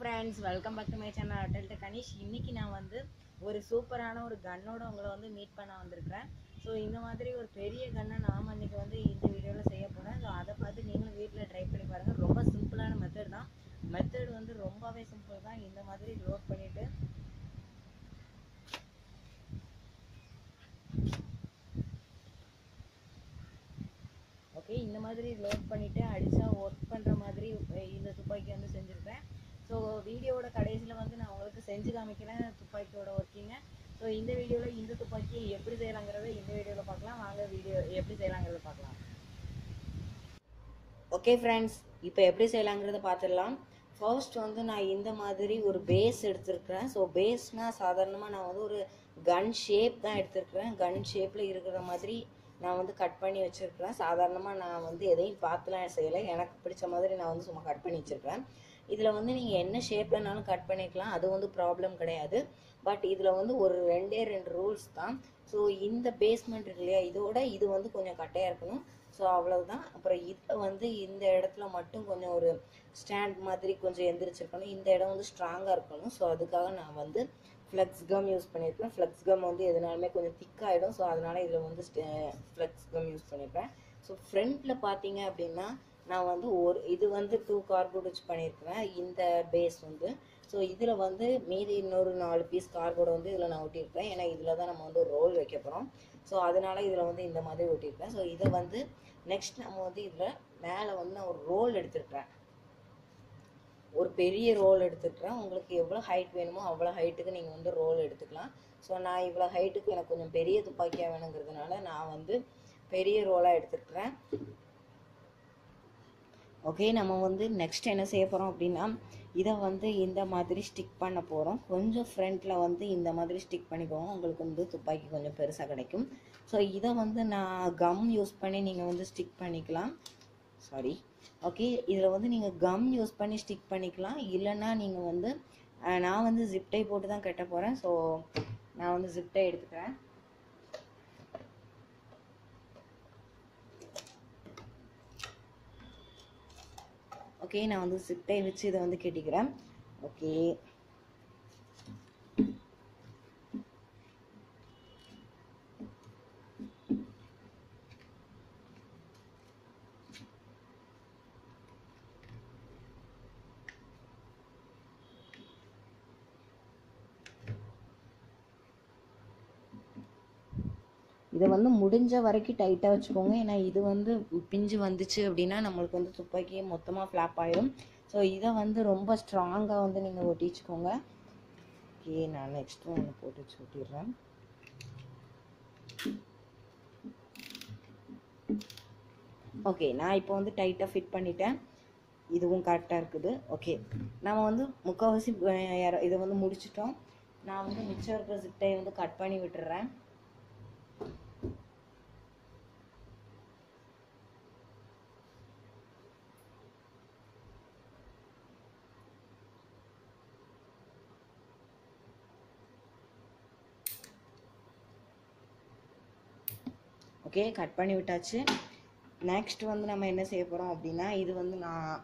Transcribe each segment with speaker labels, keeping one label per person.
Speaker 1: friends welcome back to my channel அட்டல்ட்டு கனிஷ் இன்னைக்கு நான் வந்து ஒரு சூப்பரான ஒரு கன்னோட உங்களை வந்து மீட் பண்ண வந்திருக்கிறேன் ஸோ இந்த மாதிரி ஒரு பெரிய கன்னை நாம் இன்னைக்கு வந்து இந்த வீடியோவில் செய்ய போகிறேன் ஸோ அதை பார்த்து நீங்களும் வீட்டில் ட்ரை பண்ணி பாருங்கள் ரொம்ப சிம்பிளான மெத்தட் தான் மெத்தட் வந்து ரொம்பவே சிம்பிள் தான் இந்த மாதிரி லோட் பண்ணிவிட்டு ஓகே இந்த மாதிரி லோட் பண்ணிவிட்டு அடித்தா ஒர்க் பண்ணுற மாதிரி இந்த துப்பாக்கி வந்து செஞ்சுருக்கேன் ஸோ வீடியோவோட கடைசியில் வந்து நான் உங்களுக்கு செஞ்சு காமிக்கிறேன் துப்பாக்கியோட ஒர்க்கிங்கை ஸோ இந்த வீடியோவில் இந்த துப்பாக்கியை எப்படி செய்யலாங்கிறத இந்த வீடியோவில் பார்க்கலாம் வாங்க வீடியோ எப்படி செய்யலாங்கிறத பார்க்கலாம் ஓகே ஃப்ரெண்ட்ஸ் இப்போ எப்படி செய்யலாங்கிறத பார்த்துடலாம் ஃபர்ஸ்ட் வந்து நான் இந்த மாதிரி ஒரு பேஸ் எடுத்திருக்கிறேன் ஸோ பேஸ்னால் சாதாரணமாக நான் வந்து ஒரு கன் ஷேப் தான் எடுத்திருக்கிறேன் கன் ஷேப்பில் இருக்கிற மாதிரி நான் வந்து கட் பண்ணி வச்சுருக்கிறேன் சாதாரணமாக நான் வந்து எதையும் பார்த்துலாம் செய்யலை எனக்கு பிடிச்ச மாதிரி நான் வந்து சும்மா கட் பண்ணி வச்சுருக்கிறேன் இதில் வந்து நீங்கள் என்ன ஷேப்லனாலும் கட் பண்ணிக்கலாம் அது வந்து ப்ராப்ளம் கிடையாது பட் இதில் வந்து ஒரு ரெண்டே ரெண்டு ரூல்ஸ் தான் ஸோ இந்த பேஸ்மெண்ட் இருக்கு இல்லையா இதோட இது வந்து கொஞ்சம் கட்டையாக இருக்கணும் ஸோ அவ்வளவுதான் அப்புறம் இதை வந்து இந்த இடத்துல மட்டும் கொஞ்சம் ஒரு ஸ்டாண்ட் மாதிரி கொஞ்சம் எந்திரிச்சிருக்கணும் இந்த இடம் வந்து ஸ்ட்ராங்காக இருக்கணும் ஸோ அதுக்காக நான் வந்து ஃப்ளெக்ஸ் கம் யூஸ் பண்ணியிருக்கேன் ஃப்ளெக்ஸ் கம் வந்து எதுனாலுமே கொஞ்சம் திக்காகிடும் ஸோ அதனால இதில் வந்து ஃப்ளெக்ஸ் கம் யூஸ் பண்ணியிருப்பேன் ஸோ ஃப்ரண்ட்டில் பார்த்தீங்க அப்படின்னா நான் வந்து ஒரு இது வந்து டூ கார்போர்ட் வச்சு பண்ணியிருக்கிறேன் இந்த பேஸ் வந்து ஸோ இதில் வந்து மீதி இன்னொரு நாலு பீஸ் கார்போர்டை வந்து இதில் நான் ஒட்டியிருப்பேன் ஏன்னா இதில் தான் நம்ம வந்து ரோல் வைக்க போகிறோம் ஸோ அதனால இதில் வந்து இந்த மாதிரி ஒட்டியிருப்பேன் ஸோ இதை வந்து நெக்ஸ்ட் நம்ம வந்து இதில் மேலே வந்து நான் ஒரு ரோல் எடுத்துருக்கிறேன் ஒரு பெரிய ரோல் எடுத்துக்கிறேன் உங்களுக்கு எவ்வளோ ஹைட் வேணுமோ அவ்வளோ ஹைட்டுக்கு நீங்கள் வந்து ரோல் எடுத்துக்கலாம் ஸோ நான் இவ்வளோ ஹைட்டுக்கு எனக்கு கொஞ்சம் பெரிய துப்பாக்கியாக வேணுங்கிறதுனால நான் வந்து பெரிய ரோலாக எடுத்துருக்கிறேன் ஓகே நம்ம வந்து நெக்ஸ்ட் என்ன செய்ய போகிறோம் அப்படின்னா இதை வந்து இந்த மாதிரி ஸ்டிக் பண்ண போகிறோம் கொஞ்சம் ஃப்ரண்ட்டில் வந்து இந்த மாதிரி ஸ்டிக் பண்ணிக்கோங்க உங்களுக்கு வந்து துப்பாக்கி கொஞ்சம் பெருசாக கிடைக்கும் ஸோ இதை வந்து நான் கம் யூஸ் பண்ணி நீங்கள் வந்து ஸ்டிக் பண்ணிக்கலாம் சாரி ஓகே இதில் வந்து நீங்கள் கம் யூஸ் பண்ணி ஸ்டிக் பண்ணிக்கலாம் இல்லைன்னா நீங்கள் வந்து அஹ், நான் வந்து ஜிப்டை போட்டு தான் கட்ட போகிறேன் ஸோ நான் வந்து ஜிப்டை எடுத்துக்கிறேன் ஓகே நான் வந்து ஜிப்டை வச்சு இதை வந்து கட்டிக்கிறேன் ஓகே இதை வந்து முடிஞ்ச வரைக்கும் டைட்டாக வச்சுக்கோங்க ஏன்னா இது வந்து பிஞ்சு வந்துச்சு அப்படின்னா நம்மளுக்கு வந்து துப்பாக்கியே மொத்தமாக ஃப்ளாப் ஆயிடும் ஸோ இதை வந்து ரொம்ப ஸ்ட்ராங்காக வந்து நீங்கள் ஒட்டிச்சுக்கோங்க ஓகே நான் நெக்ஸ்ட் ஒன்று போட்டு வச்சு ஒட்டிடுறேன் ஓகே நான் இப்போ வந்து டைட்டாக ஃபிட் பண்ணிட்டேன் இதுவும் கரெக்டாக இருக்குது ஓகே நம்ம வந்து முக்கால்வாசி அஹ், யாரோ- இதை வந்து முடிச்சிட்டோம் நான் வந்து மிச்சம் இருக்கிற ஜிப்டை வந்து கட் பண்ணி விட்டுறேன் ஓகே கட் பண்ணி விட்டாச்சு நெக்ஸ்ட் வந்து நம்ம என்ன செய்ய போகிறோம் அப்படின்னா இது வந்து நான்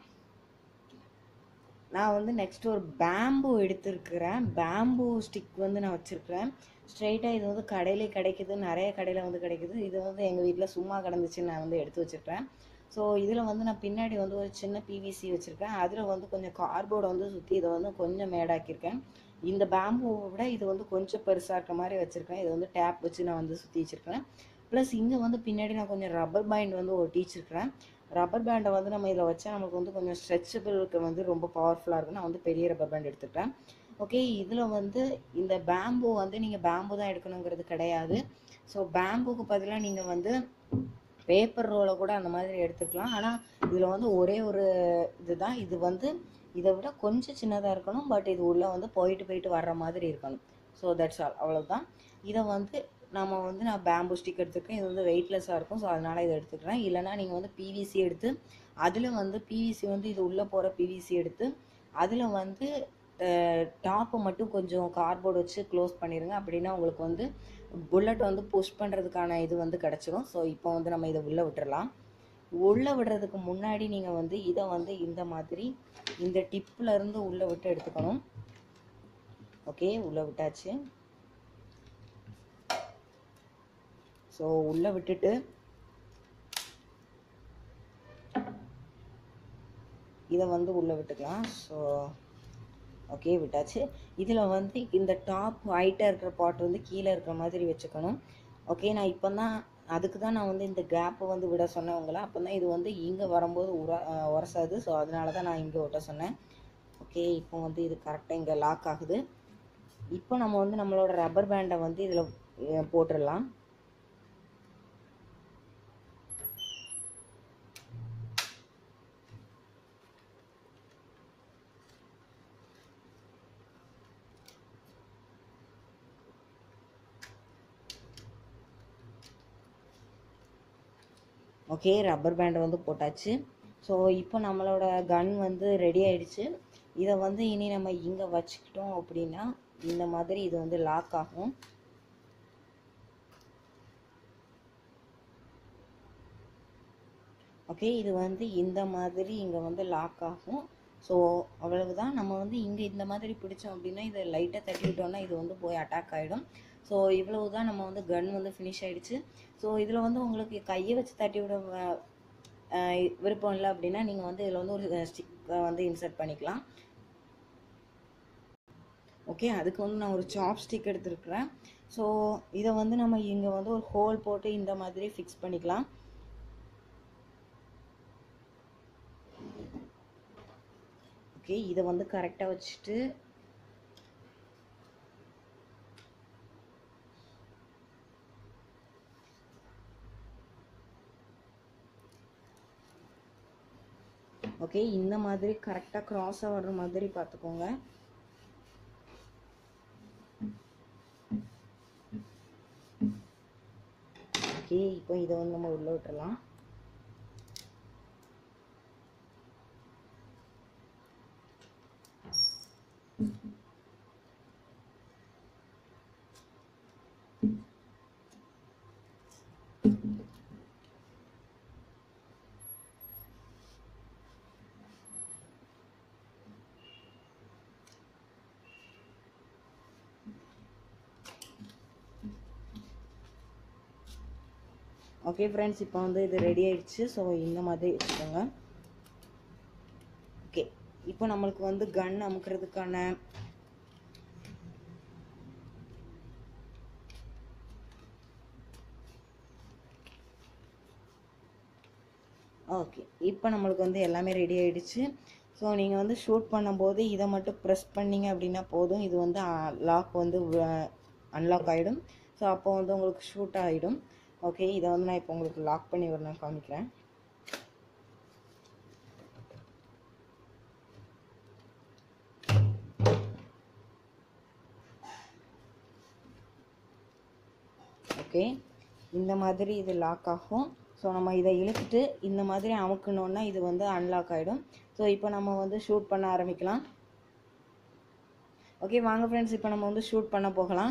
Speaker 1: நான் வந்து நெக்ஸ்ட் ஒரு பேம்பு எடுத்திருக்கிறேன் பேம்பு ஸ்டிக் வந்து நான் வச்சுருக்கிறேன் ஸ்ட்ரைட்டாக இது வந்து கடையிலே கிடைக்குது நிறைய கடையில் வந்து கிடைக்குது இது வந்து எங்கள் வீட்டில் சும்மா கிடந்துச்சுன்னு நான் வந்து எடுத்து வச்சுருப்பேன் ஸோ இதில் வந்து நான் பின்னாடி வந்து ஒரு சின்ன பிவிசி வச்சுருக்கேன் அதில் வந்து கொஞ்சம் கார்போர்டை வந்து சுற்றி இதை வந்து கொஞ்சம் மேடாக்கியிருக்கேன் இந்த பேம்புவை விட இது வந்து கொஞ்சம் பெருசாக இருக்க மாதிரி வச்சுருக்கேன் இது வந்து டேப் வச்சு நான் வந்து சுற்றி வச்சுருக்கேன் ப்ளஸ் இங்கே வந்து பின்னாடி நான் கொஞ்சம் ரப்பர் பேண்ட் வந்து ஒட்டி வச்சிருக்கிறேன் ரப்பர் பேண்டை வந்து நம்ம இதில் வச்சா நமக்கு வந்து கொஞ்சம் ஸ்ட்ரெச்சபிளுக்கு வந்து ரொம்ப பவர்ஃபுல்லாக இருக்கும் நான் வந்து பெரிய ரப்பர் பேண்ட் எடுத்துக்கிட்டேன் ஓகே இதில் வந்து இந்த பேம்பு வந்து நீங்கள் பேம்பு தான் எடுக்கணுங்கிறது கிடையாது ஸோ பேம்புக்கு பதிலாக நீங்கள் வந்து பேப்பர் ரோலை கூட அந்த மாதிரி எடுத்துக்கலாம் ஆனால் இதில் வந்து ஒரே ஒரு இதுதான் இது வந்து இதை விட கொஞ்சம் சின்னதாக இருக்கணும் பட் இது உள்ளே வந்து போயிட்டு போயிட்டு வர்ற மாதிரி இருக்கணும் ஸோ தட்ஸ் ஆல் அவ்வளோதான் இதை வந்து நம்ம வந்து நான் பேம்பு ஸ்டிக் எடுத்துருக்கேன் இது வந்து வெயிட்லெஸ்ஸாக இருக்கும் ஸோ அதனால் இதை எடுத்துக்கிறேன் இல்லைனா நீங்கள் வந்து பிவிசி எடுத்து அதில் வந்து பிவிசி வந்து இது உள்ளே போகிற பிவிசி எடுத்து அதில் வந்து டாப்பை மட்டும் கொஞ்சம் கார்போர்டு வச்சு க்ளோஸ் பண்ணிடுங்க அப்படின்னா உங்களுக்கு வந்து புல்லட் வந்து புஷ் பண்ணுறதுக்கான இது வந்து கிடச்சிரும் ஸோ இப்போ வந்து நம்ம இதை உள்ளே விட்டுறலாம் உள்ளே விடுறதுக்கு முன்னாடி நீங்கள் வந்து இதை வந்து இந்த மாதிரி இந்த டிப்பில் இருந்து உள்ளே விட்டு எடுத்துக்கணும் ஓகே உள்ளே விட்டாச்சு ஸோ உள்ளே விட்டுட்டு இதை வந்து உள்ளே விட்டுக்கலாம் ஸோ ஓகே விட்டாச்சு இதில் வந்து இந்த டாப் ஹைட்டாக இருக்கிற பாட் வந்து கீழே இருக்கிற மாதிரி வச்சுக்கணும் ஓகே நான் இப்போ தான் அதுக்கு தான் நான் வந்து இந்த கேப்பை வந்து விட சொன்னேன் உங்களை அப்போ தான் இது வந்து இங்கே வரும்போது உர அஹ் உரசாது ஸோ அதனால தான் நான் இங்கே விட்ட சொன்னேன் ஓகே இப்போ வந்து இது கரெக்டாக இங்கே லாக் ஆகுது இப்போ நம்ம வந்து நம்மளோட ரப்பர் பேண்டை வந்து இதில் போட்டுடலாம் ஓகே ரப்பர் பேண்ட் வந்து போட்டாச்சு ஸோ இப்போ நம்மளோட கன் வந்து ரெடி ஆயிடுச்சு இதை வந்து இனி நம்ம இங்கே வச்சுக்கிட்டோம் அப்படின்னா இந்த மாதிரி இது வந்து லாக் ஆகும் ஓகே இது வந்து இந்த மாதிரி இங்கே வந்து லாக் ஆகும் ஸோ அவ்வளவுதான் நம்ம வந்து இங்கே இந்த மாதிரி பிடிச்சோம் அப்படின்னா இதை லைட்டாக தட்டி விட்டோம்னா இது வந்து போய் அட்டாக் ஆகிடும் ஸோ இவ்வளவு தான் நம்ம வந்து கன் வந்து ஃபினிஷ் ஆயிடுச்சு ஸோ இதில் வந்து உங்களுக்கு கையை வச்சு தட்டி விட வ- அஹ் விருப்பம் இல்லை அப்படின்னா நீங்கள் வந்து இதில் வந்து ஒரு ஸ்டிக் வந்து இன்சர்ட் பண்ணிக்கலாம் ஓகே அதுக்கு வந்து நான் ஒரு சாப் ஸ்டிக் எடுத்துருக்குறேன் ஸோ இதை வந்து நம்ம இங்கே வந்து ஒரு ஹோல் போட்டு இந்த மாதிரி ஃபிக்ஸ் பண்ணிக்கலாம் ஓகே இதை வந்து கரெக்டாக வச்சுட்டு ஓகே இந்த மாதிரி கரெக்டாக க்ராஸாக வர்ற மாதிரி பார்த்துக்கோங்க ஓகே இப்போ இதை வந்து நம்ம உள்ள விட்டுறலாம் ஓகே ஃப்ரெண்ட்ஸ் இப்போ வந்து இது ரெடி ஆயிடுச்சு ஸோ இந்த மாதிரி வச்சுக்கோங்க ஓகே இப்போ நம்மளுக்கு வந்து கன் அமுக்கிறதுக்கான ஓகே இப்போ நம்மளுக்கு வந்து எல்லாமே ரெடி ஆயிடுச்சு ஸோ நீங்கள் வந்து ஷூட் பண்ணும்போது இதை மட்டும் ப்ரெஸ் பண்ணீங்க அப்படின்னா போதும் இது வந்து லாக் வந்து அன்லாக் ஆகிடும் ஸோ அப்போ வந்து உங்களுக்கு ஷூட் ஆகிடும் ஓகே இதை வந்து நான் இப்போ உங்களுக்கு லாக் பண்ணி ஒரு நான் காமிக்கிறேன் ஓகே இந்த மாதிரி இது லாக் ஆகும் ஸோ நம்ம இதை இழுத்துட்டு இந்த மாதிரி அமுக்கணுன்னா இது வந்து அன்லாக் ஆகிடும் ஸோ இப்போ நம்ம வந்து ஷூட் பண்ண ஆரம்பிக்கலாம் ஓகே வாங்க ஃப்ரெண்ட்ஸ் இப்போ நம்ம வந்து ஷூட் பண்ண போகலாம்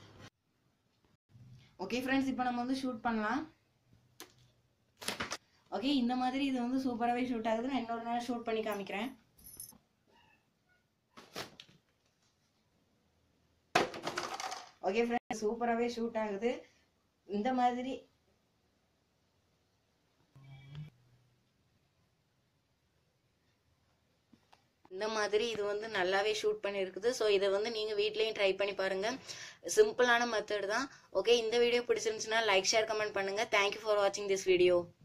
Speaker 1: ஓகே ஃப்ரெண்ட்ஸ் இப்போ நம்ம வந்து ஷூட் பண்ணலாம் ஓகே இந்த மாதிரி இது வந்து சூப்பராகவே ஷூட் ஆகுது நான் இன்னொரு நேரம் ஷூட் பண்ணி காமிக்கிறேன் ஓகே ஃப்ரெண்ட்ஸ் சூப்பராகவே ஷூட் ஆகுது இந்த மாதிரி இந்த மாதிரி இது வந்து நல்லாவே ஷூட் பண்ணியிருக்குது ஸோ இதை வந்து நீங்கள் வீட்லேயும் ட்ரை பண்ணி பாருங்கள் சிம்பிளான மெத்தட் தான் ஓகே இந்த வீடியோ பிடிச்சிருந்துச்சுன்னா லைக் ஷேர் கமெண்ட் பண்ணுங்கள் தேங்க்யூ ஃபார் வாட்சிங் திஸ் வீடியோ